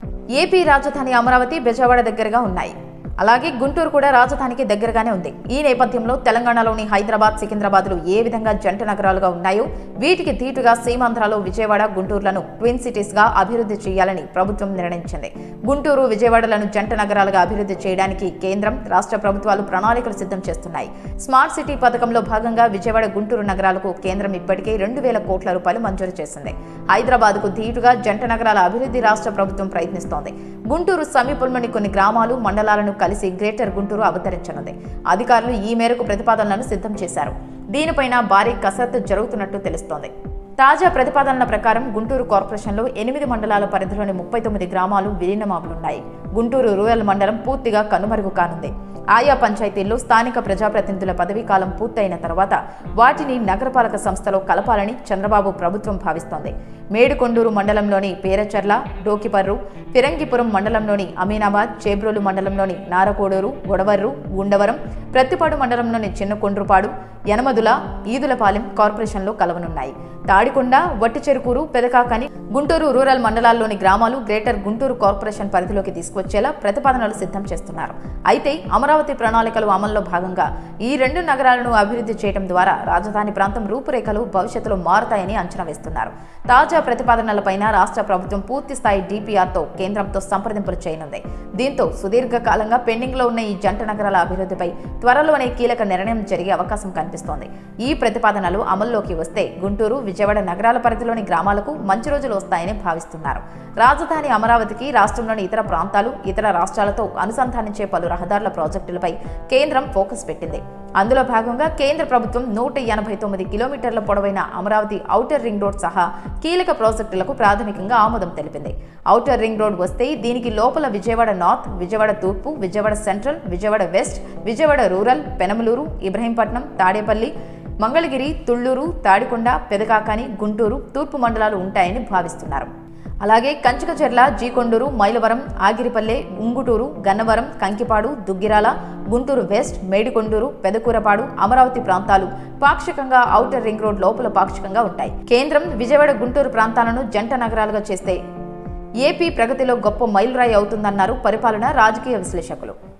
AP రాజధాని అమరావతి బెజవాడ దగ్గరగా ఉన్నాయి అలాగే గుంటూరు కూడా రాజధానికి దగ్గరగానే ఉంది ఈ నేపథ్యంలో తెలంగాణలోని హైదరాబాద్ సికింద్రాబాద్లు ఏ విధంగా జంట నగరాలుగా ఉన్నాయో వీటికి ధీటుగా సీమాంధ్రలో విజయవాడ గుంటూరులను ట్విన్ సిటీస్ గా అభివృద్ధి చేయాలని ప్రభుత్వం నిర్ణయించింది గుంటూరు విజయవాడలను జంట నగరాలుగా అభివృద్ధి చేయడానికి కేంద్రం రాష్ట్ర ప్రభుత్వాలు ప్రణాళికలు సిద్ధం చేస్తున్నాయి స్మార్ట్ సిటీ పథకంలో భాగంగా విజయవాడ గుంటూరు నగరాలకు కేంద్రం ఇప్పటికే రెండు వేల కోట్ల రూపాయలు మంజూరు చేసింది హైదరాబాద్ కు ధీటుగా జంట నగరాల అభివృద్ధి రాష్ట్ర ప్రభుత్వం ప్రయత్నిస్తోంది గుంటూరు సమీపంలోని కొన్ని గ్రామాలు మండలాలను కలిసి గ్రేటర్ గుంటూరు అవతరించనుంది అధికారులు ఈ మేరకు ప్రతిపాదనలను సిద్ధం చేశారు దీనిపైన భారీ కసరత్తు జరుగుతున్నట్టు తెలుస్తోంది తాజా ప్రతిపాదనల ప్రకారం గుంటూరు కార్పొరేషన్లో ఎనిమిది మండలాల పరిధిలోని ముప్పై తొమ్మిది గ్రామాలు విలీనమవనున్నాయి గుంటూరు రూరల్ మండలం పూర్తిగా కనుమరుగు కానుంది ఆయా పంచాయతీల్లో స్థానిక ప్రజాప్రతినిధుల పదవీ కాలం పూర్తయిన తర్వాత వాటిని నగరపాలక సంస్థలో కలపాలని చంద్రబాబు ప్రభుత్వం భావిస్తోంది మేడుకొండూరు మండలంలోని పేరచర్ల డోకిపర్రు ఫిరంగిపురం మండలంలోని అమీనాబాద్ చేబ్రోలు మండలంలోని నారకోడూరు గొడవర్రు గుండవరం ప్రత్తిపాడు మండలంలోని చిన్నకొండ్రుపాడు యనమదుల ఈదులపాలెం కార్పొరేషన్లో కలవనున్నాయి తాడికొండ వట్టిచెరుకూరు పెదకాకని గుంటూరు రూరల్ మండలాల్లోని గ్రామాలు గ్రేటర్ గుంటూరు కార్పొరేషన్ పరిధిలోకి తీసుకొచ్చేలా ప్రతిపాదనలు సిద్ధం చేస్తున్నారు అయితే అమరావతి ప్రణాళికలు అమల్లో భాగంగా ఈ రెండు నగరాలను అభివృద్ధి చేయడం ద్వారా రాజధాని ప్రాంతం రూపురేఖలు భవిష్యత్తులో మారుతాయని అంచనా వేస్తున్నారు తాజా ప్రతిపాదనలపైన రాష్ట్ర ప్రభుత్వం పూర్తి స్థాయి డిపిఆర్తో కేంద్రంతో సంప్రదింపులు చేయనుంది దీంతో సుదీర్ఘకాలంగా పెండింగ్లో ఉన్న ఈ జంట నగరాల అభివృద్ధిపై త్వరలోనే కీలక నిర్ణయం జరిగే అవకాశం కనిపిస్తోంది ఈ ప్రతిపాదనలు అమల్లోకి వస్తే గుంటూరు విజయవాడ నగరాల పరిధిలోని గ్రామాలకు మంచి రోజులు వస్తాయని భావిస్తున్నారు రాజధాని అమరావతికి రాష్ట్రంలోని ఇతర ప్రాంతాలు ఇతర రాష్ట్రాలతో అనుసంధానించే పలు రహదారుల ప్రాజెక్టులపై కేంద్రం ఫోకస్ పెట్టింది అందులో భాగంగా కేంద్ర ప్రభుత్వం నూట ఎనభై తొమ్మిది కిలోమీటర్ల పొడవైన అమరావతి ఔటర్ రింగ్ రోడ్ సహా కీలక ప్రాజెక్టులకు ప్రాథమికంగా ఆమోదం తెలిపింది ఔటర్ రింగ్ రోడ్ వస్తే దీనికి లోపల విజయవాడ నార్త్ విజయవాడ తూర్పు Vijayawada central Vijayawada west Vijayawada rural Penamaluru Ibrahimpatnam Tadepalli Mangalagiri Thullur Tadikonda Pedakakani Guntur తూర్పు మండలాలు ఉంటాయని భావిస్తున్నారు అలాగే కంచుకచెర్ల జీకొండూరు మైలవరం ఆగిరిపల్లె ఉంగుటూరు గన్నవరం కంకిపాడు దుగ్గిరాల గుంటూరు వెస్ట్ మేడికొండూరు పెదకూరపాడు అమరావతి ప్రాంతాలు పాక్షికంగా ఔటర్ రింగ్ రోడ్ లోపల పాక్షికంగా ఉంటాయి కేంద్రం విజయవాడ గుంటూరు ప్రాంతాలను జంట నగరాలుగా చేస్తే ఏపీ ప్రగతిలో గొప్ప మైలురాయి అవుతుందన్నారు పరిపాలన రాజకీయ విశ్లేషకులు